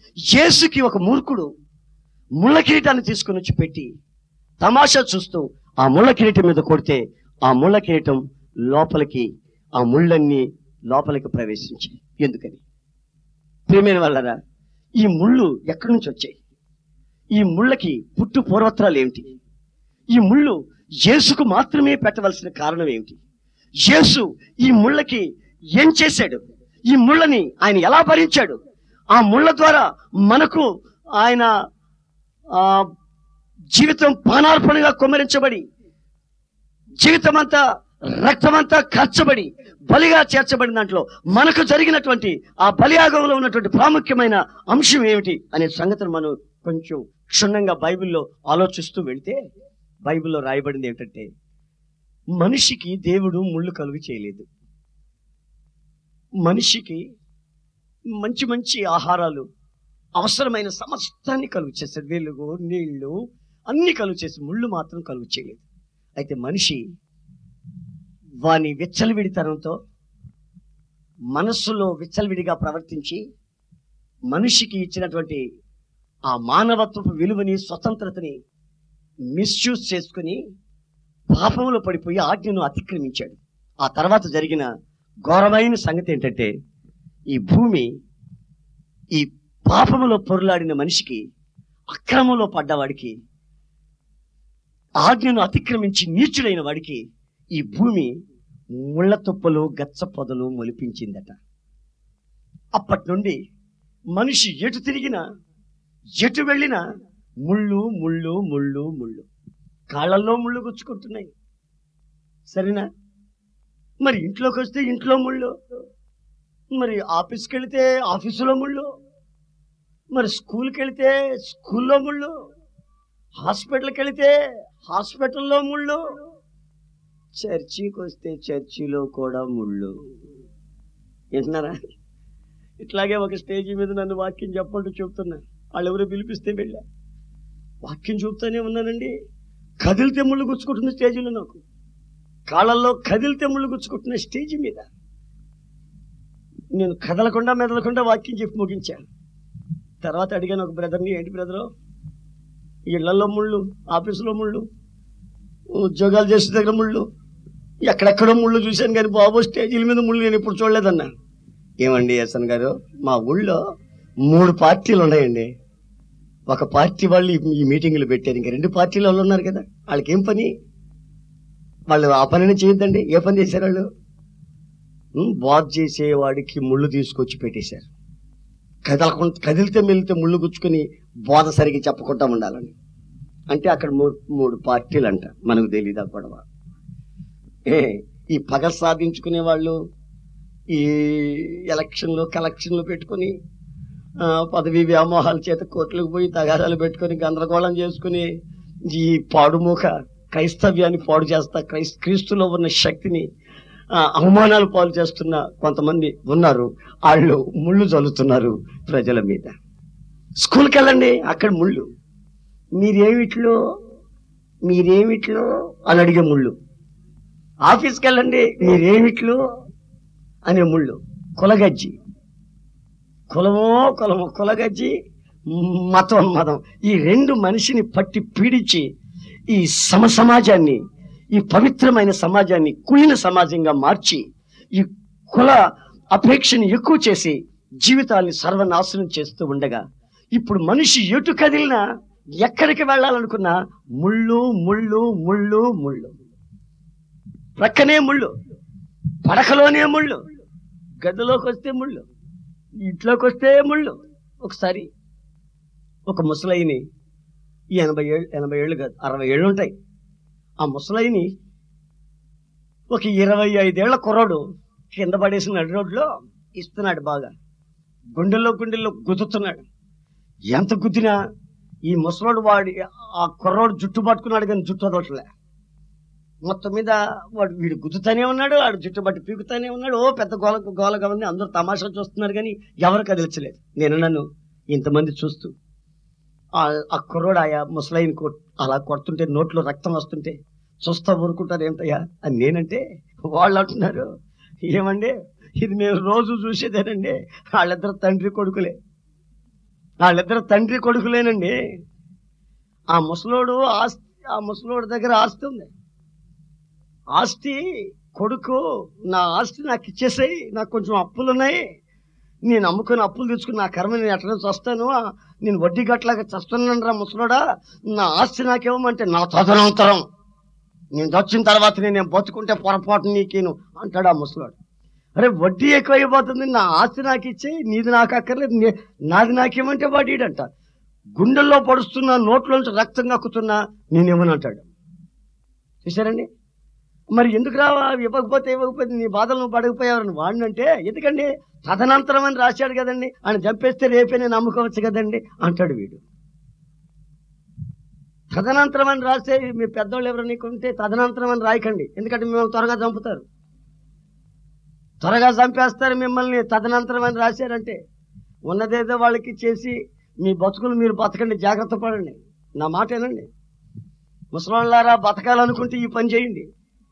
యేసుకి ఒక మూర్ఖుడు ముళ్ళ కిరీటాన్ని తీసుకుని వచ్చి పెట్టి తమాషా చూస్తూ ఆ ముళ్ళ కిరీటం మీద కొడితే ఆ ముళ్ళ కిరీటం లోపలికి ఆ ముళ్ళన్నీ లోపలికి ప్రవేశించాయి ఎందుకని ప్రియమైన వాళ్ళరా ఈ ముళ్ళు ఎక్కడి నుంచి వచ్చాయి ఈ ముళ్ళకి పుట్టు పూర్వత్రాలు ఏమిటి ఈ ముళ్ళు యేసుకు మాత్రమే పెట్టవలసిన కారణం ఏమిటి యేసు ఈ ముళ్ళకి ఏం చేశాడు ఈ ముళ్ళని ఆయన ఎలా భరించాడు ఆ ముళ్ళ ద్వారా మనకు ఆయన ఆ జీవితం పానార్పణగా కుమ్మరించబడి జీవితమంతా రక్తమంతా ఖర్చబడి బలిగా చేర్చబడిన దాంట్లో మనకు జరిగినటువంటి ఆ బలియాగంలో ఉన్నటువంటి ప్రాముఖ్యమైన అంశం ఏమిటి అనే సంగతిని మనం కొంచెం క్షుణ్ణంగా బైబిల్లో ఆలోచిస్తూ వెళితే బైబిల్లో రాయబడింది ఏమిటంటే మనిషికి దేవుడు ముళ్ళు కలుగు చేయలేదు మనిషికి మంచి మంచి ఆహారాలు అవసరమైన సమస్తాన్ని కలుగు చేశాడు వెలుగు నీళ్లు అన్ని కలుగు చేసి ముళ్ళు మాత్రం కలుగు చేయలేదు అయితే మనిషి వాని విచ్చలవిడితనంతో మనస్సులో విచ్చలవిడిగా ప్రవర్తించి మనిషికి ఇచ్చినటువంటి ఆ మానవత్వపు విలువని స్వతంత్రతని మిస్యూజ్ చేసుకుని పాపంలో పడిపోయి ఆజ్ఞను అతిక్రమించాడు ఆ తర్వాత జరిగిన ఘోరమైన సంగతి ఏంటంటే ఈ భూమి ఈ పాపములో పొరులాడిన మనిషికి అక్రమంలో పడ్డవాడికి ఆజ్ఞను అతిక్రమించి నీచుడైన వాడికి ఈ భూమి ముళ్ళ తుప్పలు గచ్చ పొదలు మొలిపించిందట అప్పటి నుండి మనిషి ఎటు తిరిగినా ఎటు వెళ్ళినా ముళ్ళు ముళ్ళు ముళ్ళు ముళ్ళు కాళ్ళల్లో ముళ్ళు గుచ్చుకుంటున్నాయి సరేనా మరి ఇంట్లోకి వస్తే ఇంట్లో ముళ్ళు మరి ఆఫీస్కి వెళితే ఆఫీసులో ముళ్ళు మరి స్కూల్కి వెళితే స్కూల్లో ముళ్ళు హాస్పిటల్కి వెళితే హాస్పిటల్లో ముళ్ళు చర్చికి వస్తే చర్చిలో కూడా ముళ్ళు వింటున్నారా ఇట్లాగే ఒక స్టేజీ మీద నన్ను వాక్యం చెప్పంటూ చెప్తున్నా వాళ్ళు ఎవరో పిలిపిస్తే వెళ్ళా వాక్యం చూపుతానే ఉన్నానండి కదిలితే ముళ్ళు గుచ్చుకుంటున్న స్టేజీలో నాకు కాళ్ళల్లో కదిలితే ముళ్ళు గుచ్చుకుంటున్న స్టేజీ మీద నేను కదలకుండా మెదలకుండా వాక్యం చెప్పి ముగించాను తర్వాత అడిగాను ఒక బ్రదర్ని ఏంటి బ్రదరు ఇళ్లలో ముళ్ళు ఆఫీసులో ముళ్ళు ఉద్యోగాలు చేసే దగ్గర ముళ్ళు ఎక్కడెక్కడో ముళ్ళు చూశాను కానీ బాబు స్టేజీల మీద ముళ్ళు నేను ఇప్పుడు చూడలేదన్నా ఏమండి ఎస్ఎన్ గారు మా ఊళ్ళో మూడు పార్టీలు ఉన్నాయండి ఒక పార్టీ వాళ్ళు ఈ- ఈ మీటింగులు పెట్టారు ఇంకా రెండు పార్టీల వాళ్ళు ఉన్నారు కదా వాళ్ళకి ఏం పని వాళ్ళు ఆ పనిని చేయొద్దండి ఏ పని చేశారు వాళ్ళు ఉమ్, బాబ్ చేసేవాడికి ముళ్ళు తీసుకొచ్చి పెట్టేశారు కదలకుండా కదిలితే మెలితే ముళ్ళు గుచ్చుకొని బోధ సరిగ్గా చెప్పకుండా ఉండాలని అంటే అక్కడ మూడు మూడు పార్టీలు అంట మనకు తెలియదు ఆ గొడవ ఏ ఈ పగ సాధించుకునే వాళ్ళు ఈ ఎలక్షన్లు కలెక్షన్లు పెట్టుకొని ఆ, పదవి వ్యామోహాల చేత కోర్టులకు పోయి తగాదాలు పెట్టుకొని గందరగోళం చేసుకుని ఈ పాడుముఖ క్రైస్తవ్యాన్ని పాడు చేస్తా క్రైస్ క్రీస్తులో ఉన్న శక్తిని ఆ, అవమానాలు పాలు చేస్తున్న కొంతమంది ఉన్నారు వాళ్ళు ముళ్ళు చల్లుతున్నారు ప్రజల మీద స్కూల్కి వెళ్ళండి అక్కడ ముళ్ళు మీరేమిట్లో మీరేమిట్లో అని అడిగే ముళ్ళు ఆఫీస్కి వెళ్ళండి మీరేమిట్లు అనే ముళ్ళు కులగజ్జి కులమో కులమో కులగజ్జి మతం మతం ఈ రెండు మనిషిని పట్టి పీడించి ఈ సమ సమాజాన్ని ఈ పవిత్రమైన సమాజాన్ని కుళ్ళిన సమాజంగా మార్చి ఈ కుల అపేక్షని ఎక్కువ చేసి జీవితాన్ని సర్వనాశనం చేస్తూ ఉండగా ఇప్పుడు మనిషి ఎటు కదిలినా ఎక్కడికి వెళ్ళాలనుకున్నా ముళ్ళు ముళ్ళు ముళ్ళు ముళ్ళు ప్రక్కనే ముళ్ళు పడకలోనే ముళ్ళు గదిలోకి వస్తే ముళ్ళు ఇంట్లోకి వస్తే ముళ్ళు ఒకసారి ఒక ముసలైని ఈ ఎనభై ఏళ్ళు ఎనభై ఏళ్ళు కాదు అరవై ఏళ్ళు ఉంటాయి ఆ ముసలైని ఒక ఇరవై ఐదేళ్ల కుర్రాడు కింద పడేసిన నడి రోడ్లో ఇస్తున్నాడు బాగా గుండెల్లో గుండెల్లో గుద్దుతున్నాడు ఎంత గుద్దినా ఈ ముసలోడు వాడి ఆ కుర్రోడు జుట్టు పట్టుకున్నాడు కానీ జుట్టు వదలట్లే మొత్తం మీద వాడు వీడు గుద్దుతానే ఉన్నాడు వాడు జుట్టు బట్టి పీకుతానే ఉన్నాడు ఓ పెద్ద గోల గోలగా ఉంది అందరూ తమాషా చూస్తున్నారు కానీ ఎవరు కదిలించలేదు నేను నన్ను ఇంతమంది చూస్తూ ఆ ఆ కుర్రోడు ఆయా ముసలైన కొట్ అలా కొడుతుంటే నోట్లో రక్తం వస్తుంటే చూస్తా ఊరుకుంటారు ఏంటయ్యా అని నేనంటే వాళ్ళు అంటున్నారు ఏమండి ఇది మేము రోజు చూసేదేనండి వాళ్ళిద్దరు తండ్రి కొడుకులే వాళ్ళిద్దరు తండ్రి కొడుకులేనండి ఆ ముసలోడు ఆస్తి ఆ ముసలోడు దగ్గర ఆస్తి ఉంది ఆస్తి కొడుకు నా ఆస్తి నాకు ఇచ్చేసాయి నాకు కొంచెం అప్పులు ఉన్నాయి నేను అమ్ముకొని అప్పులు తెచ్చుకుని నా కర్మ నేను ఎట్లా చస్తాను నేను వడ్డీ గట్లాగా చస్తున్నాను రా ముసలోడా నా ఆస్తి నాకేమమంటే నా తదనంతరం నేను చచ్చిన తర్వాత నేను బతుకుంటే పొరపాటు నీకేను అంటాడు ఆ ముసలోడు అరే వడ్డీ ఎక్కువైపోతుంది నా ఆస్తి నాకు ఇచ్చే నీది నాకు అక్కర్లేదు నే- నాది నాకేమంటే వాడీడంట గుండెల్లో పడుస్తున్నా నోట్లోంచి రక్తం కక్కుతున్నా నేనేమని అంటాడు చూసారండి మరి ఎందుకు రావా ఇవ్వకపోతే ఇవ్వకపోతే నీ బాధలు నువ్వు పడకపోయావని వాడినంటే ఎందుకండి తదనంతరం అని రాశాడు కదండి ఆయన చంపేస్తే రేపే నేను నమ్ముకోవచ్చు కదండి అంటాడు వీడు తదనంతరం అని రాస్తే మీ పెద్దోళ్ళు ఎవరు నీకుంటే తదనంతరం అని రాయకండి ఎందుకంటే మిమ్మల్ని త్వరగా చంపుతారు త్వరగా చంపేస్తారు మిమ్మల్ని తదనంతరం అని రాశారంటే ఉన్నదేదో వాళ్ళకి చేసి మీ బతుకులు మీరు బతకండి జాగ్రత్త పడండి నా మాట ఏనండి ముసలాళ్ళారా బతకాలనుకుంటే ఈ పని చేయండి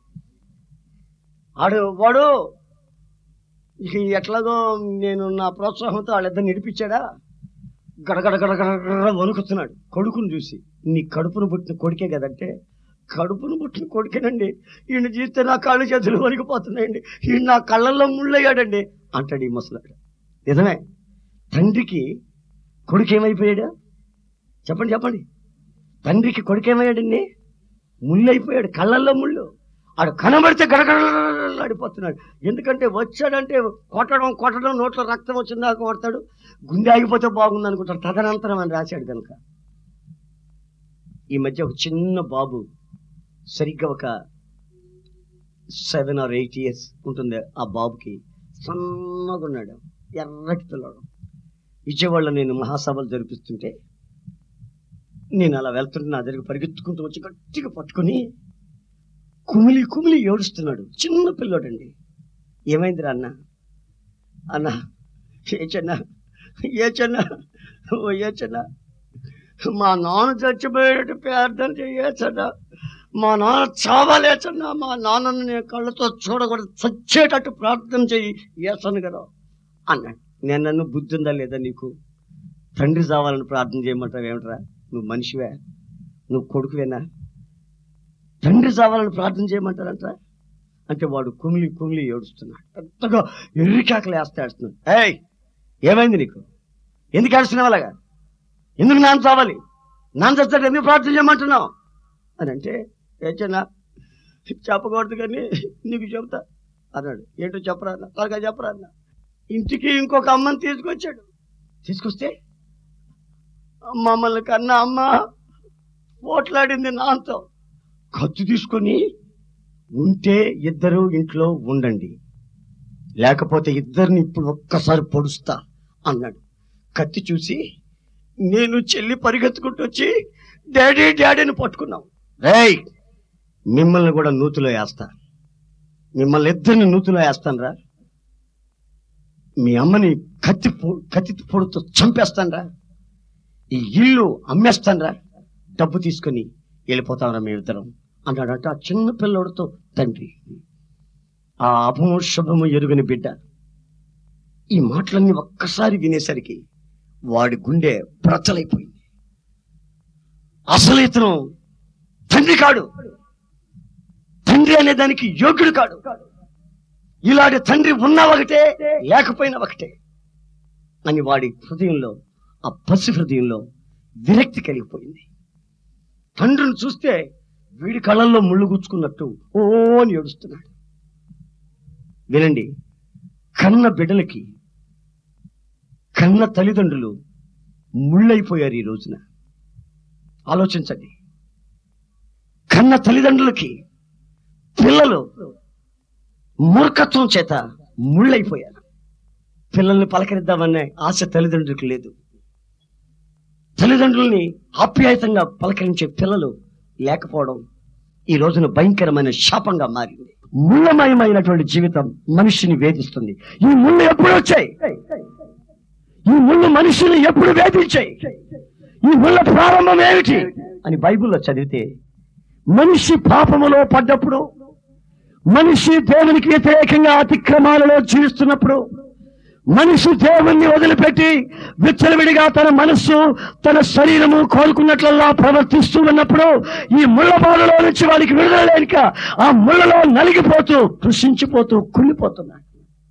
ఆడు వాడు ఇక ఎట్లాగో నేను నా ప్రోత్సాహంతో వాళ్ళిద్దరు నిడిపించాడా గడగడ గడగడ వణుకుతున్నాడు కొడుకును చూసి నీ కడుపును పుట్టిన కొడుకే కదంటే కడుపును పుట్టిన కొడుకేనండి ఈయన చూస్తే నా కాళ్ళు చేతులు వణికిపోతున్నాయండి ఈయన నా కళ్ళల్లో ముళ్ళయ్యాడండి అంటాడు ఈ ముసలాడు నిజమే తండ్రికి కొడుకు ఏమైపోయాడా చెప్పండి చెప్పండి తండ్రికి కొడుకు ఏమయ్యాడండి ముళ్ళు అయిపోయాడు కళ్ళల్లో ముళ్ళు ఆడు కనబడితే గడగడలాడిపోతున్నాడు ఎందుకంటే వచ్చాడంటే కొట్టడం కొట్టడం నోట్లో రక్తం వచ్చిందాక కొడతాడు గుండె ఆగిపోతే బాగుంది అనుకుంటాడు తదనంతరం అని రాశాడు కనుక ఈ మధ్య ఒక చిన్న బాబు సరిగ్గా ఒక సెవెన్ ఆర్ ఎయిట్ ఇయర్స్ ఉంటుంది ఆ బాబుకి సన్నగా ఉన్నాడు ఎర్రటి పిల్లడు విజయవాడలో నేను మహాసభలు జరిపిస్తుంటే నేను అలా వెళ్తుంటే నా దగ్గర పరిగెత్తుకుంటూ వచ్చి గట్టిగా పట్టుకొని కుమిలి కుమిలి ఏడుస్తున్నాడు చిన్న పిల్లోడండి ఏమైందిరా అన్న అన్న ఏ చెన్న ఏ చెన్న ఓ ఏ చెన్న మా నాన్న చచ్చిపోయేటట్టు ప్రార్థన చేయచ్చన్న మా నాన్న చావాలేచన్న మా నాన్నను నేను కళ్ళతో చూడకూడదు చచ్చేటట్టు ప్రార్థన చెయ్యి ఏసను కదా అన్నాడు నేను నన్ను బుద్ధి ఉందా లేదా నీకు తండ్రి చావాలని ప్రార్థన చేయమంటావు ఏమిట్రా నువ్వు మనిషివే నువ్వు కొడుకువేనా తండ్రి చావాలని ప్రార్థన చేయమంటారంట అంటే వాడు కుమిలి కుమిలి ఏడుస్తున్నాడు పెద్దగా ఎర్రికాకలు వేస్తే ఏడుస్తున్నాడు ఏయ్ ఏమైంది నీకు ఎందుకు ఏడుస్తున్నావు అలాగా ఎందుకు నాన్న చావాలి నాన్న చస్తాడు ఎందుకు ప్రార్థన చేయమంటున్నావు అని అంటే ఏచన్నా చెప్పకూడదు కానీ నీకు చెప్తా అన్నాడు ఏంటో చెప్పరా అన్న త్వరగా చెప్పరా అన్న ఇంటికి ఇంకొక అమ్మని తీసుకొచ్చాడు తీసుకొస్తే మమ్మల్ని కన్నా అమ్మ పోట్లాడింది నాన్నతో కత్తి తీసుకొని ఉంటే ఇద్దరు ఇంట్లో ఉండండి లేకపోతే ఇద్దరిని ఇప్పుడు ఒక్కసారి పొడుస్తా అన్నాడు కత్తి చూసి నేను చెల్లి పరిగెత్తుకుంటూ వచ్చి డాడీ డాడీని పట్టుకున్నాం రేయ్ మిమ్మల్ని కూడా నూతిలో వేస్తా మిమ్మల్ని ఇద్దరిని నూతిలో వేస్తాను రా మీ అమ్మని కత్తి పొ- కత్తి పొడుతో చంపేస్తాను ఈ ఇల్లు అమ్మేస్తాను డబ్బు తీసుకొని వెళ్ళిపోతాంరా మేమిద్దరం అన్నాడట ఆ చిన్న పిల్లోడితో తండ్రి ఆ అభము శుభము ఎరుగని బిడ్డ ఈ మాటలన్నీ ఒక్కసారి వినేసరికి వాడి గుండె బ్రతలైపోయింది అసలు ఇతను తండ్రి కాడు తండ్రి అనే దానికి యోగ్యుడు కాడు ఇలాంటి తండ్రి ఉన్నా ఒకటే లేకపోయినా ఒకటే అని వాడి హృదయంలో ఆ పసి హృదయంలో విరక్తి కలిగిపోయింది తండ్రిని చూస్తే వీడి కళ్ళల్లో ముళ్ళు గుచ్చుకున్నట్టు ఓ అని ఏడుస్తున్నాడు వినండి కన్న బిడ్డలకి కన్న తల్లిదండ్రులు ముళ్ళైపోయారు ఈ రోజున ఆలోచించండి కన్న తల్లిదండ్రులకి పిల్లలు మూర్ఖత్వం చేత ముళ్ళైపోయారు పిల్లల్ని పలకరిద్దామనే ఆశ తల్లిదండ్రులకు లేదు తల్లిదండ్రుల్ని ఆప్యాయతంగా పలకరించే పిల్లలు లేకపోవడం ఈ రోజున భయంకరమైన శాపంగా మారింది ముళ్ళమయమైనటువంటి జీవితం మనిషిని వేధిస్తుంది ఈ ముళ్ళు ఎప్పుడు వచ్చాయి ఈ ముళ్ళు మనిషిని ఎప్పుడు వేధించాయి ఈ ముళ్ళ ప్రారంభం ఏమిటి అని బైబిల్లో చదివితే మనిషి పాపములో పడ్డప్పుడు మనిషి దేవునికి వ్యతిరేకంగా అతిక్రమాలలో జీవిస్తున్నప్పుడు మనిషి దేవుణ్ణి వదిలిపెట్టి విచ్చలవిడిగా తన మనస్సు తన శరీరము కోరుకున్నట్లల్లా ప్రవర్తిస్తూ ఉన్నప్పుడు ఈ ముళ్ళ బాధలో నుంచి వాడికి విడుదల లేనిక ఆ ముళ్ళలో నలిగిపోతూ కృషించిపోతూ కుళ్ళిపోతున్నాడు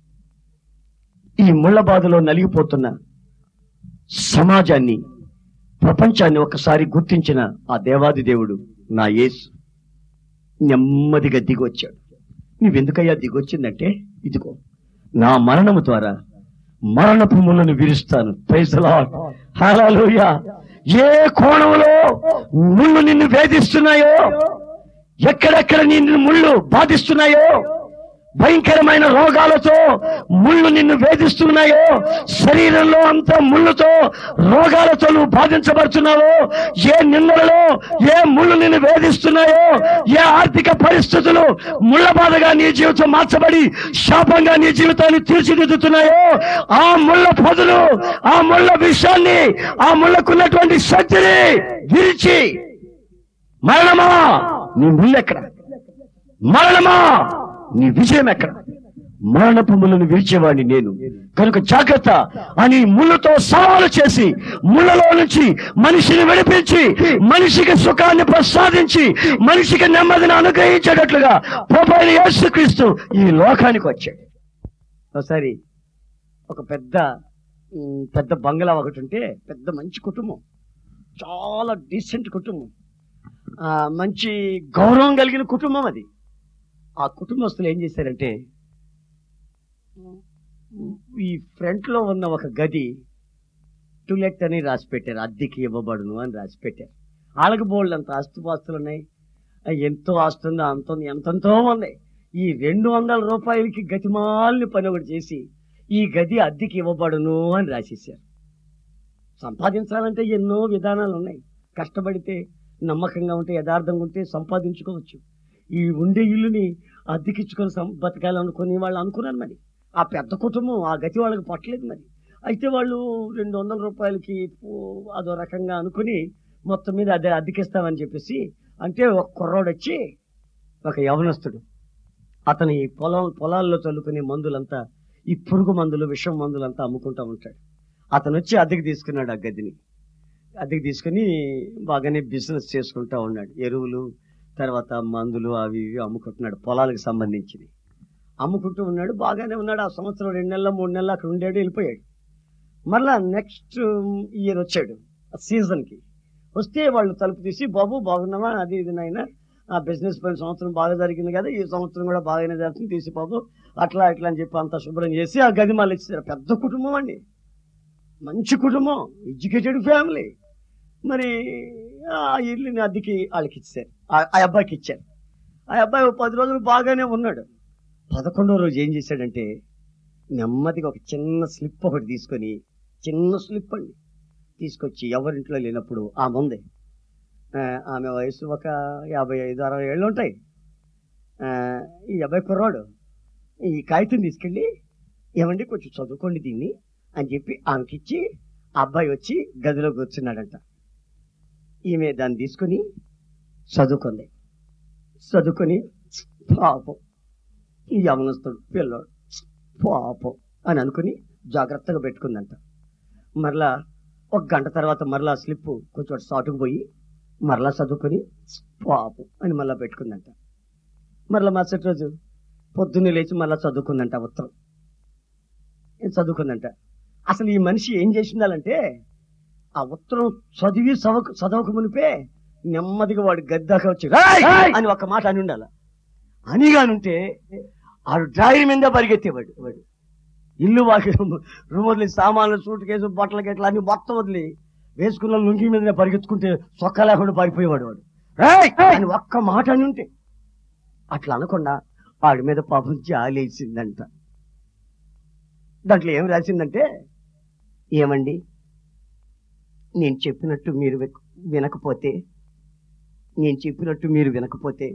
ఈ ముళ్ళ బాధలో నలిగిపోతున్న సమాజాన్ని ప్రపంచాన్ని ఒకసారి గుర్తించిన ఆ దేవాది దేవుడు నా యేసు నెమ్మదిగా దిగొచ్చాడు నువ్వెందుకయ్యా దిగొచ్చిందంటే ఇదిగో నా మరణము ద్వారా మరణపు ముళ్ళను విరుస్తాను హల్లెలూయా ఏ కోణంలో ముళ్ళు నిన్ను వేధిస్తున్నాయో ఎక్కడెక్కడ నిన్ను ముళ్ళు బాధిస్తున్నాయో భయంకరమైన రోగాలతో ముళ్ళు నిన్ను వేధిస్తున్నాయో శరీరంలో అంతా ముళ్ళుతో రోగాలతో నువ్వు బాధించబడుతున్నావో ఏ నిందలలో ఏ ముళ్ళు నిన్ను వేధిస్తున్నాయో ఏ ఆర్థిక పరిస్థితులు ముళ్ళ బాధగా నీ జీవితం మార్చబడి శాపంగా నీ జీవితాన్ని తీర్చిదిద్దుతున్నాయో ఆ ముళ్ళ పొదలు ఆ ముళ్ళ విషయాన్ని ఆ ముళ్ళకున్నటువంటి శక్తిని విరిచి మరణమా నీ ముళ్ళెక్కడ మరణమా నీ విజయం ఎక్కడ మరణపు ముళ్ళను విరిచేవాడిని నేను కనుక జాగ్రత్త అని ముళ్ళతో సవాలు చేసి ముళ్ళలో నుంచి మనిషిని విడిపించి మనిషికి సుఖాన్ని ప్రసాదించి మనిషికి నెమ్మదిని అనుగ్రహించేటట్లుగా ప్రభైన యేసుక్రీస్తు ఈ లోకానికి వచ్చాడు ఒకసారి ఒక పెద్ద ఉమ్, పెద్ద బంగ్లా ఒకటి ఉంటే పెద్ద మంచి కుటుంబం చాలా డీసెంట్ కుటుంబం ఆ, మంచి గౌరవం కలిగిన కుటుంబం అది ఆ కుటుంబస్తులు ఏం చేశారంటే ఈ ఫ్రంట్ లో ఉన్న ఒక గది టులెట్ అని రాసి పెట్టారు అద్దెకి ఇవ్వబడును అని రాసి పెట్టారు వాళ్ళకి బోల్డ్ అంత ఆస్తుపాస్తులు ఉన్నాయి ఆ, ఎంతో ఆస్తుందో అంత ఉంది, ఎంతెంతో ఉంది ఈ రెండు వందల రూపాయలకి గతిమాలని పని ఒకటి చేసి ఈ గది అద్దెకి ఇవ్వబడును అని రాసేసారు సంపాదించాలంటే ఎన్నో విధానాలు ఉన్నాయి కష్టపడితే నమ్మకంగా ఉంటే యథార్థంగా ఉంటే సంపాదించుకోవచ్చు ఈ ఉండే ఇల్లుని అద్దెకిచ్చుకొని సం- బతకాలనుకుని వాళ్ళు అనుకున్నారు మరి ఆ పెద్ద కుటుంబం ఆ గతి వాళ్ళకి పట్టలేదు మరి అయితే వాళ్ళు రెండు వందల రూపాయలకి పో- అదో రకంగా అనుకుని మొత్తం మీద అదే అద్దెకిస్తామని చెప్పేసి అంటే ఒక కుర్రోడు వచ్చి ఒక యవనస్తుడు అతని పొలం పొలాల్లో చల్లుకునే మందులంతా ఈ పురుగు మందులు విషం మందులంతా అమ్ముకుంటా ఉంటాడు అతను వచ్చి అద్దెకి తీసుకున్నాడు ఆ గదిని అద్దెకి తీసుకుని బాగానే బిజినెస్ చేసుకుంటా ఉన్నాడు ఎరువులు తర్వాత మందులు అవి ఇవి అమ్ముకుంటున్నాడు పొలాలకు సంబంధించినవి అమ్ముకుంటూ ఉన్నాడు బాగానే ఉన్నాడు ఆ సంవత్సరం రెండు నెలల మూడు నెలలు అక్కడ ఉండాడు వెళ్ళిపోయాడు మళ్ళా నెక్స్ట్ ఇయర్ వచ్చాడు ఆ సీజన్కి వస్తే వాళ్ళు తలుపు తీసి బాబు బాగున్నావా అది ఇది నాయన ఆ బిజినెస్ పని సంవత్సరం బాగా జరిగింది కదా ఈ సంవత్సరం కూడా బాగానే జరుగుతుంది తీసి బాబు అట్లా ఇట్లా అని చెప్పి అంతా శుభ్రం చేసి ఆ గది మళ్ళీ ఇచ్చారు పెద్ద కుటుంబం అండి మంచి కుటుంబం ఎడ్యుకేటెడ్ ఫ్యామిలీ మరి ఆ ఇల్లుని అద్దెకి వాళ్ళకి ఇచ్చారు ఆ- ఆ అబ్బాయికి ఇచ్చారు ఆ అబ్బాయి ఓ పది రోజులు బాగానే ఉన్నాడు పదకొండో రోజు ఏం చేశాడంటే నెమ్మదిగా ఒక చిన్న స్లిప్ ఒకటి తీసుకొని చిన్న స్లిప్ అండి తీసుకొచ్చి ఎవరింట్లో లేనప్పుడు ఆమె ఉంది ఆ, ఆమె వయసు ఒక యాభై ఐదు అరవై ఏళ్ళు ఉంటాయి ఆ, ఈ అబ్బాయి కుర్రాడు ఈ కాగితం తీసుకెళ్ళి ఏమండి కొంచెం చదువుకోండి దీన్ని అని చెప్పి ఆమెకిచ్చి ఆ అబ్బాయి వచ్చి గదిలో కూర్చున్నాడంట ఈమె దాన్ని తీసుకొని చదువుకుంది చదువుకొని పాపం ఈ యవనస్తుడు పిల్లోడు పాపం అని అనుకుని జాగ్రత్తగా పెట్టుకుందంట మరలా ఒక గంట తర్వాత మరలా స్లిప్ కొంచెం సాటుకు పోయి మరలా చదువుకొని పాపం అని మరలా పెట్టుకుందంట మరలా మరుసటి రోజు పొద్దున్నే లేచి మరలా చదువుకుందంట ఆ ఉత్తరం ఏం చదువుకుందంట అసలు ఈ మనిషి ఏం చేసిందాలంటే ఆ ఉత్తరం చదివి చదవక చదవక మునిపే నెమ్మదిగా వాడు గద్దాకా వచ్చి "రేయ్!" అని ఒక మాట అని ఉండాల అనిగానుంటే ఆడు డ్రాయర్ మీద పరిగెత్తేవాడు వాడు ఇల్లు వాకి రూమ్ వదిలి సామాన్లు సూట్ కేసు బట్టల గిట్ల అన్ని మొత్తం వదిలి వేసుకున్న లుంగి మీద పరిగెత్తుకుంటే సొక్క లేకుండా పారిపోయేవాడు వాడు "రేయ్!" అని ఒక్క మాట అని ఉంటే అట్లా అనకుండా వాడి మీద పాపం జాలేసిందంట దాంట్లో ఏం రాసిందంటే ఏమండి నేను చెప్పినట్టు మీరు విక్- వినకపోతే నేను చెప్పినట్టు మీరు వినకపోతే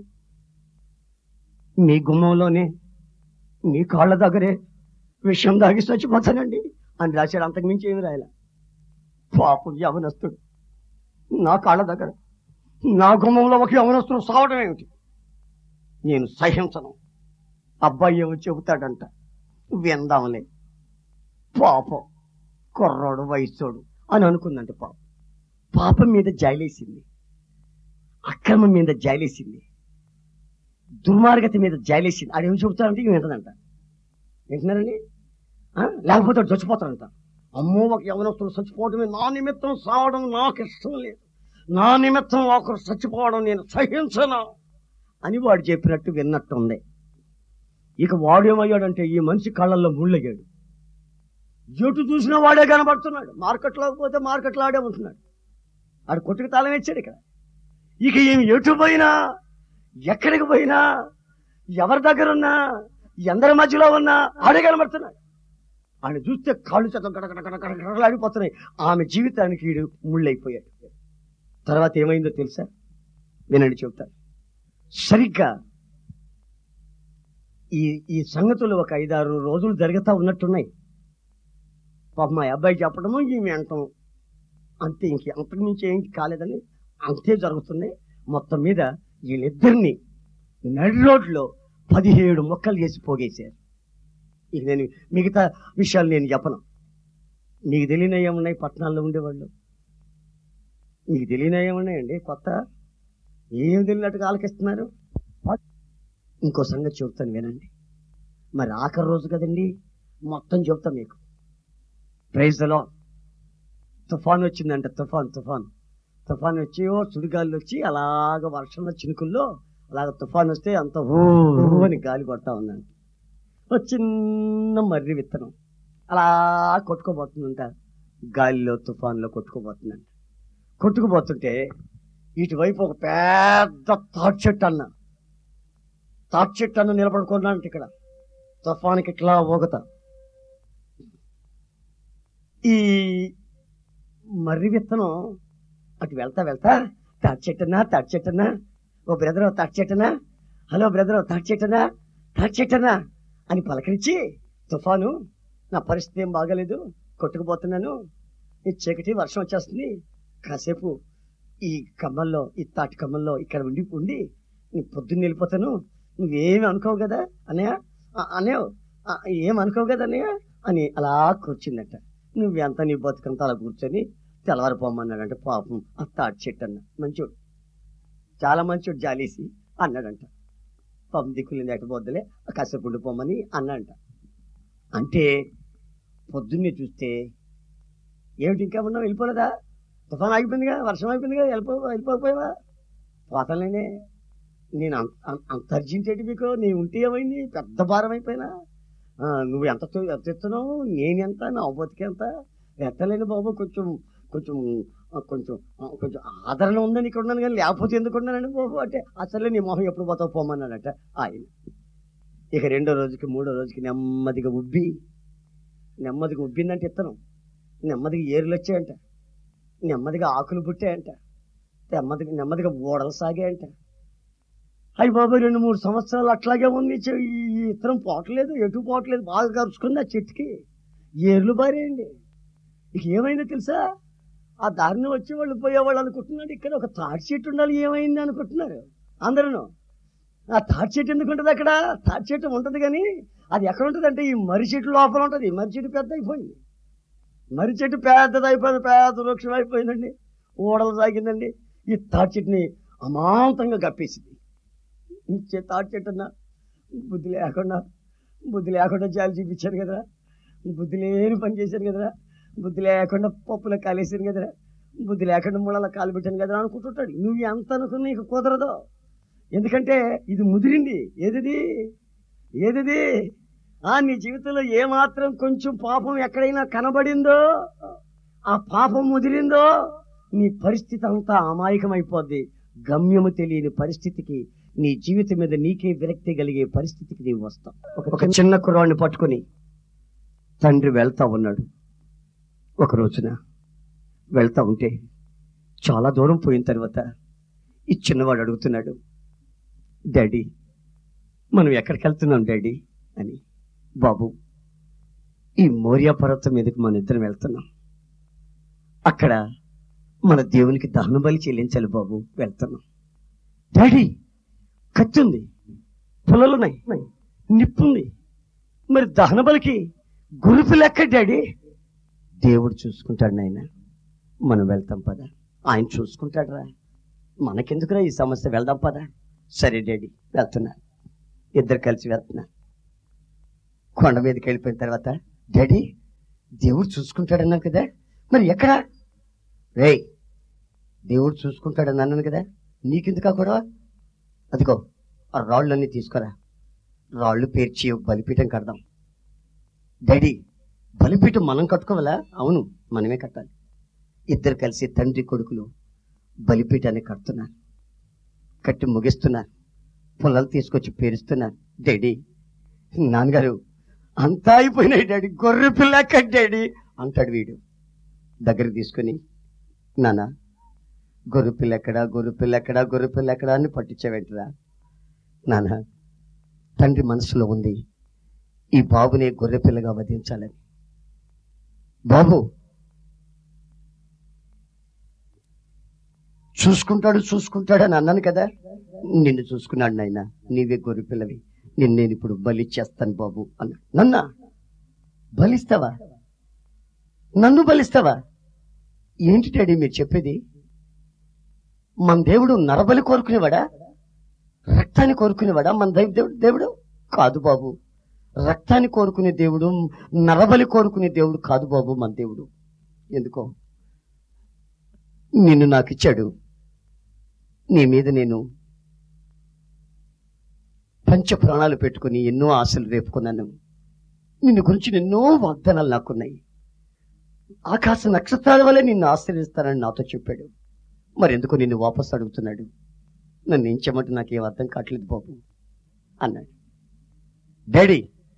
మీ గుమ్మంలోనే మీ కాళ్ళ దగ్గరే విషయం దాగి చచ్చిపోతానండి అని రాశాడు అంతకుమించి ఏమి రాయాల పాపం యవనస్తుడు నా కాళ్ళ దగ్గర నా గుమ్మంలో ఒక యవనస్తుడు సావడం ఏమిటి నేను సహించను అబ్బాయి ఏమో చెబుతాడంట విందాంలే పాపం కుర్రోడు వయస్సోడు అని అనుకుందంట పాపం పాపం మీద జాలేసింది అక్రమం మీద జాలేసింది దుర్మార్గత మీద జాలేసింది ఆడేం చెబుతాడంటే ఇవి వింటదంట వింటున్నారండి ఆ? లేకపోతే వాడు చచ్చిపోతాడంట అమ్మో ఒక యవనస్తుడు చచ్చిపోవడమే నా నిమిత్తం సావడం నాకు ఇష్టం లేదు నా నిమిత్తం ఒకరు చచ్చిపోవడం నేను సహించను అని వాడు చెప్పినట్టు విన్నట్టు ఉంది ఇక వాడేమయ్యాడంటే ఈ మనిషి కళ్ళల్లో ముళ్ళయ్యాడు ఎటు చూసినా వాడే కనబడుతున్నాడు మార్కెట్లో పోతే మార్కెట్లో ఆడే ఉంటున్నాడు ఆడు కొట్టుకు తాళం ఇచ్చాడు ఇక్కడ ఇక ఏమి ఎటు పోయినా ఎక్కడికి పోయినా ఎవరి దగ్గర ఉన్నా ఎందరి మధ్యలో ఉన్నా ఆడే కనబడుతున్నాడు ఆయన చూస్తే కాళ్ళు చేత గడగడగడగడగడలాడిపోతున్నాయి ఆమె జీవితానికి వీడు ముళ్ళైపోయాడు తర్వాత ఏమైందో తెలుసా వినండి చెబుతాను సరిగ్గా ఈ ఈ సంగతులు ఒక ఐదారు రోజులు జరుగుతూ ఉన్నట్టున్నాయి పాప మా అబ్బాయి చెప్పడము ఈమె అంటాం అంతే ఇంక అంతకు మించి ఏం కాలేదని అంతే జరుగుతున్నాయి మొత్తం మీద వీళ్ళిద్దరిని నడి రోడ్లో పదిహేడు మొక్కలు చేసి పోగేశారు ఇక నేను మిగతా విషయాలు నేను చెప్పను మీకు తెలియని ఏమున్నాయి పట్టణాల్లో ఉండేవాళ్ళు మీకు తెలియని ఏమున్నాయండి కొత్త ఏం తెలియనట్టుగా ఆలకిస్తున్నారు ఇంకో సంగతి చెబుతాను వినండి మరి ఆఖరి రోజు కదండి మొత్తం చెప్తా మీకు ప్రైజ్లో తుఫాన్ వచ్చిందంట తుఫాన్ తుఫాన్ తుఫాన్ వచ్చి ఓ సుడిగాలి వచ్చి అలాగ వర్షంలో చినుకుల్లో అలాగ తుఫాన్ వస్తే అంత ఓ అని గాలి కొడతా ఉందంట ఓ చిన్న మర్రి విత్తనం అలా కొట్టుకోబోతుందంట గాలిలో తుఫాన్లో కొట్టుకోబోతుందంట కొట్టుకుపోతుంటే ఇటువైపు ఒక పెద్ద తాటి చెట్టు అన్న తాటి చెట్టు అన్న నిలబడుకున్నాడంట ఇక్కడ తుఫానికి ఇట్లా ఊగత ఈ మర్రి విత్తనం అటు వెళ్తా వెళ్తా తాటి చెట్టునా తాటి చెట్టునా ఓ బ్రదర్ తాటి చెట్టునా హలో బ్రదర్ తాటి చెట్టునా తాటి చెట్టునా అని పలకరించి తుఫాను నా పరిస్థితి ఏం బాగలేదు కొట్టుకుపోతున్నాను ఈ చీకటి వర్షం వచ్చేస్తుంది కాసేపు ఈ కమ్మల్లో ఈ తాటి కమ్మల్లో ఇక్కడ ఉండి ఉండి నీ పొద్దున్న వెళ్ళిపోతాను నువ్వేమి అనుకోవు కదా అన్నయ్య ఆ, అన్నయ్య ఆ, ఏం అనుకోవు కదా అన్నయ్య అని అలా కూర్చుందట నువ్వెంత నీ బతుకంతా అలా కూర్చొని తెల్లవారిపోమన్నాడంట పాపం ఆ తాటి చెట్టు అన్న మంచోడు చాలా మంచోడు జాలేసి అన్నాడంట పాపం దిక్కులు నెట్టబోద్దులే కాసేపు ఉండిపోమని అన్నాడంట అంటే పొద్దున్నే చూస్తే ఏమిటి ఇంకా ఉన్నావు వెళ్ళిపోలేదా తుఫాన్ ఆగిపోయిందిగా వర్షం అయిపోయిందిగా వెళ్ళిపో వెళ్ళిపోకపోయావా పోతానండి నేను అంత అంత- అంత అర్జెంట్ ఏంటి మీకు నీ ఉంటే ఏమైంది పెద్ద భారం అయిపోయినా ఆ, నువ్వు ఎంత తు- ఎంత ఎత్తున్నావు నేను ఎంత నా బతికి ఎంత ఎత్తలేని బాబు కొంచెం కొంచెం ఆ, కొంచెం ఆ, కొంచెం ఆదరణ ఉందని ఇక్కడ ఉన్నాను కానీ లేకపోతే ఎందుకు ఉన్నానండి బాబు అంటే అసలే నీ మొహం ఎప్పుడు పోతావు పోమన్నాడట ఆయన ఇక రెండో రోజుకి మూడో రోజుకి నెమ్మదిగా ఉబ్బి నెమ్మదిగా ఉబ్బిందంటే ఇత్తనం నెమ్మదిగా ఏరులు వచ్చాయంట నెమ్మదిగా ఆకులు పుట్టాయంట నెమ్మదిగా నెమ్మదిగా ఓడలు సాగాయంట అయ్యి బాబు రెండు మూడు సంవత్సరాలు అట్లాగే ఉంది చె- ఈ ఇత్తనం పోవట్లేదు ఎటు పోవట్లేదు బాగా కరుచుకుంది ఆ చెట్టుకి ఏర్లు బారేయండి ఇక ఏమైందో తెలుసా ఆ దారిని వచ్చి వాళ్ళు పోయేవాళ్ళు అనుకుంటున్నాడు ఇక్కడ ఒక తాటి చెట్టు ఉండాలి ఏమైంది అనుకుంటున్నారు అందరూ ఆ తాటి చెట్టు ఎందుకు ఉంటుంది అక్కడ తాటి చెట్టు ఉంటుంది కానీ అది ఎక్కడ ఉంటుంది అంటే ఈ మర్రి చెట్టు లోపల ఉంటుంది మర్రి చెట్టు పెద్ద అయిపోయింది మర్రి చెట్టు పెద్దది అయిపోయింది పెద్ద వృక్షం అయిపోయిందండి ఓడలు సాగిందండి ఈ తాటి చెట్టుని అమాంతంగా కప్పేసింది ఇచ్చే తాటి చెట్టు అన్న బుద్ధి లేకుండా బుద్ధి లేకుండా జాలి చూపించారు కదరా బుద్ధి లేని పని చేశారు కదరా బుద్ధి లేకుండా పప్పులో కాలేసారు కదరా బుద్ధి లేకుండా ముళ్ళలో కాలు పెట్టాను కదరా అనుకుంటుంటాడు నువ్వు ఎంత అనుకున్నా నీకు కుదరదు ఎందుకంటే ఇది ముదిరింది ఏదిది ఏదిది ఆ నీ జీవితంలో ఏమాత్రం కొంచెం పాపం ఎక్కడైనా కనబడిందో ఆ పాపం ముదిరిందో నీ పరిస్థితి అంతా అమాయకమైపోద్ది గమ్యము తెలియని పరిస్థితికి నీ జీవితం మీద నీకే విరక్తి కలిగే పరిస్థితికి నీవు వస్తావు ఒక- ఒక చిన్న కుర్రాడిని పట్టుకొని తండ్రి వెళ్తా ఉన్నాడు ఒక రోజున వెళ్తా ఉంటే చాలా దూరం పోయిన తర్వాత ఈ చిన్నవాడు అడుగుతున్నాడు డాడీ మనం ఎక్కడికి వెళ్తున్నాం డాడీ అని బాబు ఈ మోరియా పర్వతం మీదకి మన ఇద్దరం వెళ్తున్నాం అక్కడ మన దేవునికి దహన బలి చెల్లించాలి బాబు వెళ్తున్నాం డాడీ కత్తి ఉంది పుల్లలున్నాయి నిప్పుంది మరి దహన బలికి గురుపు లెక్క డాడీ దేవుడు చూసుకుంటాడు నాయన మనం వెళ్తాం పద ఆయన చూసుకుంటాడు రా మనకెందుకురా ఈ సమస్య వెళ్దాం పద సరే డాడీ వెళ్తున్నా ఇద్దరు కలిసి వెళ్తున్నా కొండ మీదకి వెళ్ళిపోయిన తర్వాత డాడీ దేవుడు చూసుకుంటాడన్నాను కదా మరి ఎక్కడా రేయ్ దేవుడు చూసుకుంటాడని అన్నాను కదా నీకెందుకు ఆ గొడవ అదిగో ఆ రాళ్ళన్నీ తీసుకురా రాళ్ళు పేర్చి ఒక బలిపీఠం కడదాం డాడీ బలిపీఠం మనం కట్టుకోవాలా అవును మనమే కట్టాలి ఇద్దరు కలిసి తండ్రి కొడుకులు బలిపీఠాన్ని కడుతున్నారు కట్టి ముగిస్తున్నారు పొలాలు తీసుకొచ్చి పేరుస్తున్నారు డాడీ నాన్నగారు అంతా అయిపోయినాయి డాడీ గొర్రె పిల్ల డాడీ అంటాడు వీడు దగ్గరికి తీసుకుని నానా గొర్రె పిల్ల ఎక్కడా గొర్రె పిల్ల ఎక్కడా గొర్రె పిల్ల ఎక్కడా అని పట్టించేవేంటరా నాన్న తండ్రి మనసులో ఉంది ఈ బాబుని గొర్రె పిల్లగా వధించాలని బాబు చూసుకుంటాడు చూసుకుంటాడు అని అన్నాను కదా నిన్ను చూసుకున్నాడు నాయన నీవే గొర్రె పిల్లవి నిన్ను నేను ఇప్పుడు బలిచ్చేస్తాను బాబు అన్నాడు నన్నా బలిస్తావా నన్ను బలిస్తావా ఏంటి డాడీ మీరు చెప్పేది మన దేవుడు నరబలి కోరుకునేవాడా రక్తాన్ని కోరుకునేవాడా మన దైవ దేవుడు దేవుడు కాదు బాబు రక్తాన్ని కోరుకునే దేవుడు నరబలి కోరుకునే దేవుడు కాదు బాబు మన దేవుడు ఎందుకో నిన్ను నాకు ఇచ్చాడు నీ మీద నేను పంచ ప్రాణాలు పెట్టుకుని ఎన్నో ఆశలు రేపుకున్నాను నిన్ను గురించి ఎన్నో వాగ్దానాలు నాకున్నాయి ఆకాశ నక్షత్రాల వల్ల నిన్ను ఆశ్రయిస్తానని నాతో చెప్పాడు మరి ఎందుకు నిన్ను వాపస్ అడుగుతున్నాడు నన్ను ఏం చేయమంటే నాకేం అర్థం కావట్లేదు బాబు అన్నాడు డాడీ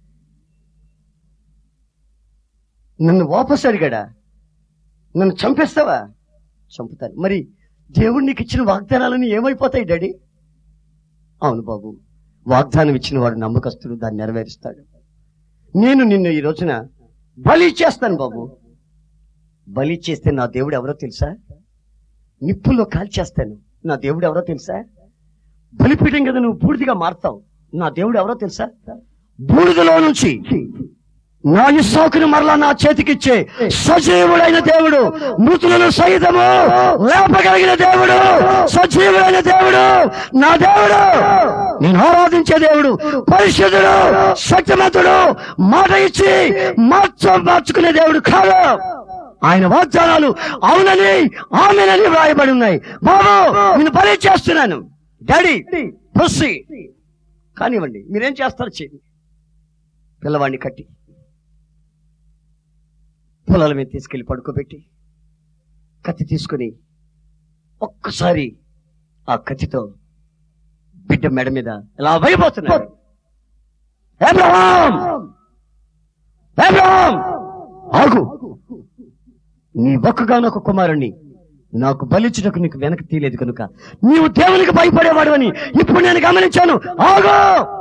నన్ను వాపస్ అడిగాడా నన్ను చంపేస్తావా చంపుతాను మరి దేవుడు నీకు ఇచ్చిన వాగ్దానాలని ఏమైపోతాయి డాడీ అవును బాబు వాగ్దానం ఇచ్చిన వాడు నమ్మకస్తుడు దాన్ని నెరవేరుస్తాడు నేను నిన్ను ఈ రోజున బలి చేస్తాను బాబు బలి చేస్తే నా దేవుడు ఎవరో తెలుసా నిప్పుల్లో కాల్చేస్తాను నా దేవుడు ఎవరో తెలుసా బలిపీఠం కదా నువ్వు బూడిదిగా మారుతావు నా దేవుడు ఎవరో తెలుసా బూడిదలో నుంచి నా ఇస్సాకును మరలా నా చేతికిచ్చే సజీవుడైన దేవుడు మృతులను సైతము లేపగలిగిన దేవుడు సజీవుడైన దేవుడు నా దేవుడు నేను ఆరాధించే దేవుడు పరిశుద్ధుడు శక్తిమంతుడు మాట ఇచ్చి మార్చ మార్చుకునే దేవుడు కాదు ఆయన వాగ్దానాలు అవునని ఆమెనని వ్రాయబడి ఉన్నాయి బాబు నేను పని చేస్తున్నాను డాడీ ప్రొస్సి కానివ్వండి మీరేం చేస్తారు చేయండి పిల్లవాడిని కట్టి పొలాల మీద తీసుకెళ్లి పడుకోబెట్టి కత్తి తీసుకుని ఒక్కసారి ఆ కత్తితో బిడ్డ మెడ మీద ఇలా వైపోతున్నాడు అబ్రహాం! అబ్రహాం! ఆగు నీ ఒక్కగానొక కుమారుణ్ణి నాకు బలిచ్చుటకు నీకు వెనక తీయలేదు కనుక నీవు దేవునికి భయపడేవాడు అని ఇప్పుడు నేను గమనించాను ఆగో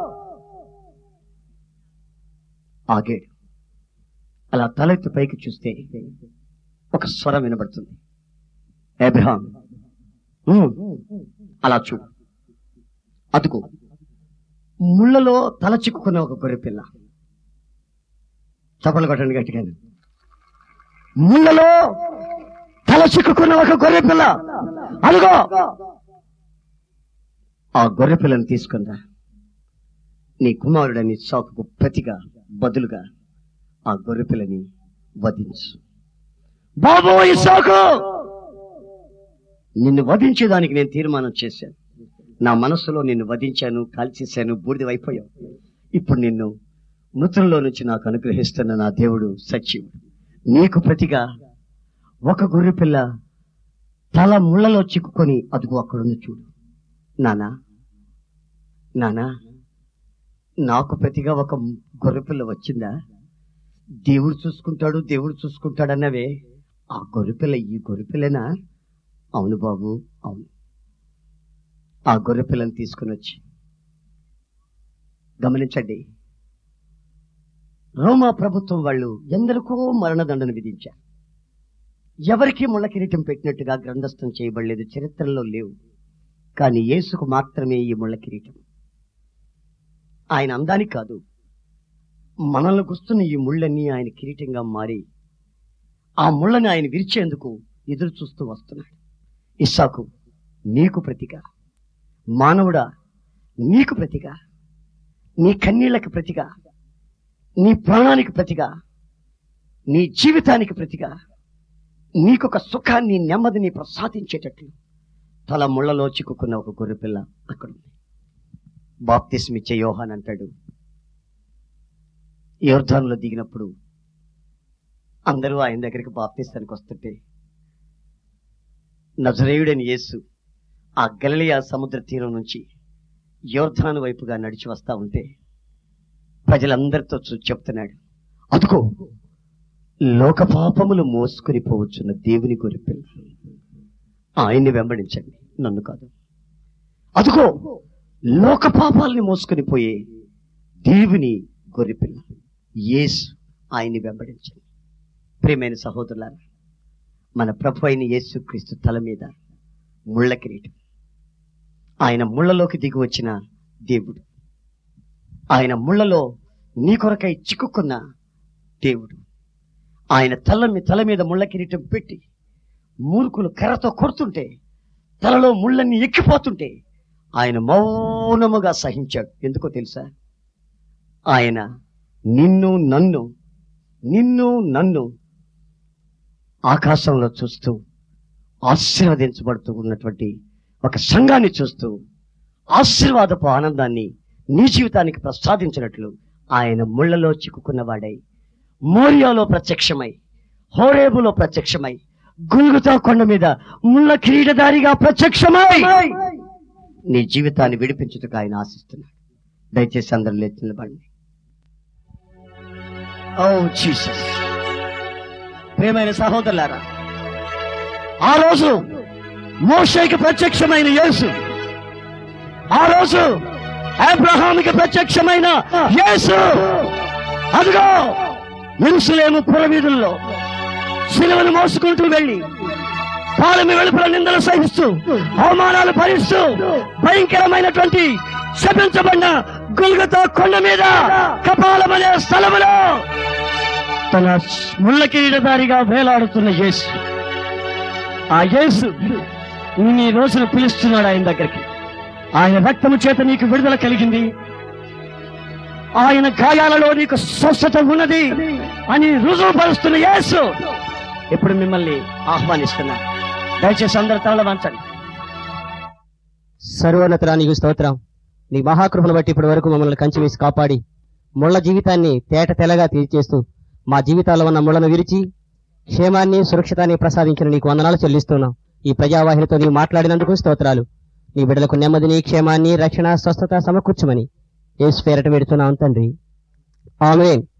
ఆగాడు అలా తలెత్తి పైకి చూస్తే ఒక స్వరం వినబడుతుంది అబ్రహాం ఉమ్, అలా చూడు అదుకు ముళ్ళలో తల చిక్కుకున్న ఒక గొర్రె పిల్ల చప్పలు కొట్టండి గట్టిగా ముళ్ళలో తల చిక్కుకున్న ఒక గొర్రె పిల్ల అదిగో ఆ గొర్రె పిల్లని తీసుకుందా నీ కుమారుడని సాకుకు ప్రతిగా బదులుగా ఆ గొర్రె పిల్లని వధించు బాబు ఇసాకు నిన్ను వధించేదానికి నేను తీర్మానం చేశాను నా మనస్సులో నిన్ను వధించాను కాల్చేశాను బూడిదవైపోయావు ఇప్పుడు నిన్ను మృతుల్లో నుంచి నాకు అనుగ్రహిస్తున్న నా దేవుడు సచివుడు నీకు ప్రతిగా ఒక గొర్రె పిల్ల తల ముళ్ళలో చిక్కుకొని అదుగు అక్కడుంది చూడు నానా నానా నాకు ప్రతిగా ఒక గొర్రె పిల్ల వచ్చిందా దేవుడు చూసుకుంటాడు దేవుడు చూసుకుంటాడన్నవే ఆ గొర్రెపిల్ల ఈ గొర్రెపిల్లనా అవును బాబు అవును ఆ గొర్రెపిల్లని తీసుకుని వచ్చి గమనించండి రోమా ప్రభుత్వం వాళ్ళు ఎందరికో మరణదండన విధించారు ఎవరికి ముళ్ళ కిరీటం పెట్టినట్టుగా గ్రంథస్థం చేయబడలేదు చరిత్రలో లేవు కానీ యేసుకు మాత్రమే ఈ ముళ్ళ కిరీటం ఆయన అందానికి కాదు మనల్ని గుస్తున్న ఈ ముళ్ళన్నీ ఆయన కిరీటంగా మారి ఆ ముళ్ళని ఆయన విరిచేందుకు ఎదురు చూస్తూ వస్తున్నాడు ఇస్సాకు నీకు ప్రతిగా మానవుడా నీకు ప్రతిగా నీ కన్నీళ్లకు ప్రతిగా నీ ప్రాణానికి ప్రతిగా నీ జీవితానికి ప్రతిగా నీకొక సుఖాన్ని నెమ్మదిని ప్రసాదించేటట్లు తల ముళ్ళలో చిక్కుకున్న ఒక గొర్రెపిల్ల అక్కడ ఉంది బాప్తిస్మిచ్చే యోహాన్ అంటాడు యోర్ధానులో దిగినప్పుడు అందరూ ఆయన దగ్గరికి బాప్తిస్తానికి వస్తుంటే నజరేయుడని యేసు ఆ గలిలియా సముద్ర తీరం నుంచి యోర్ధాను వైపుగా నడిచి వస్తా ఉంటే ప్రజలందరితో చూ చెప్తున్నాడు అదుకో లోక పాపములు మోసుకుని పోవచ్చున్న దేవుని గొరిపిల్ల ఆయన్ని వెంబడించండి నన్ను కాదు అదుకో లోక పాపాలని మోసుకుని పోయే దేవుని గొర్రెపిల్ల యేసు ఆయన్ని వెంబడించండి ప్రియమైన సహోదరులారా మన ప్రభు అయిన యేసు క్రీస్తు తల మీద ముళ్ళ కిరీటం ఆయన ముళ్ళలోకి దిగి వచ్చిన దేవుడు ఆయన ముళ్ళలో నీ కొరకై చిక్కుకున్న దేవుడు ఆయన తల మీ తల మీద ముళ్ళ కిరీటం పెట్టి మూర్ఖులు కర్రతో కొడుతుంటే తలలో ముళ్ళన్నీ ఎక్కిపోతుంటే ఆయన మౌనముగా సహించాడు ఎందుకో తెలుసా ఆయన నిన్ను నన్ను నిన్ను నన్ను ఆకాశంలో చూస్తూ ఆశీర్వదించబడుతూ ఉన్నటువంటి ఒక సంఘాన్ని చూస్తూ ఆశీర్వాదపు ఆనందాన్ని నీ జీవితానికి ప్రసాదించినట్లు ఆయన ముళ్ళలో చిక్కుకున్నవాడై మోరియాలో ప్రత్యక్షమై హోరేబులో ప్రత్యక్షమై గుల్గుతా కొండ మీద ముళ్ళ కిరీటదారిగా ప్రత్యక్షమై నీ జీవితాన్ని విడిపించుటకు ఆయన ఆశిస్తున్నాడు దయచేసి అందరు లేచి నిలబడండి ఓ జీసస్ ప్రియమైన సహోదరులారా ఆ రోజు మోషేకి ప్రత్యక్షమైన యేసు ఆ రోజు అబ్రహాముకి ప్రత్యక్షమైన యేసు అదిగో ఎరుసలేము పురవీధుల్లో శిలువను మోసుకుంటూ వెళ్ళి పాలమి వెలుపల నిందలు సహిస్తూ అవమానాలు భరిస్తూ భయంకరమైనటువంటి శపించబడిన గుల్గతో కొండ మీద కపాలమనే స్థలములో తన ముళ్ళ కిరీటదారిగా వేలాడుతున్న యేసు ఆ యేసు నీ రోజున పిలుస్తున్నాడు ఆయన దగ్గరికి ఆయన రక్తము చేత నీకు విడుదల కలిగింది ఆయన గాయాలలో నీకు స్వస్థత ఉన్నది అని రుజువుపరుస్తున్న యేసు ఇప్పుడు మిమ్మల్ని ఆహ్వానిస్తున్నా దయచేసి అందరు తల వంచండి సర్వోన్నతరా నీకు స్తోత్రం నీ మహాకృపను బట్టి ఇప్పటి వరకు మమ్మల్ని కంచి వేసి కాపాడి ముళ్ళ జీవితాన్ని తేట తెల్లగా తీర్చేస్తూ మా జీవితాల్లో ఉన్న ముళ్ళను విరిచి క్షేమాన్ని సురక్షితాన్ని ప్రసాదించిన నీకు వందనాలు చెల్లిస్తున్నాం ఈ ప్రజావాహినితో నీవు మాట్లాడినందుకు స్తోత్రాలు నీ బిడ్డలకు నెమ్మదిని క్షేమాన్ని రక్షణ స్వస్థత సమకూర్చమని ఏసు పేరట పెడుతున్నాం తండ్రి ఆమెన్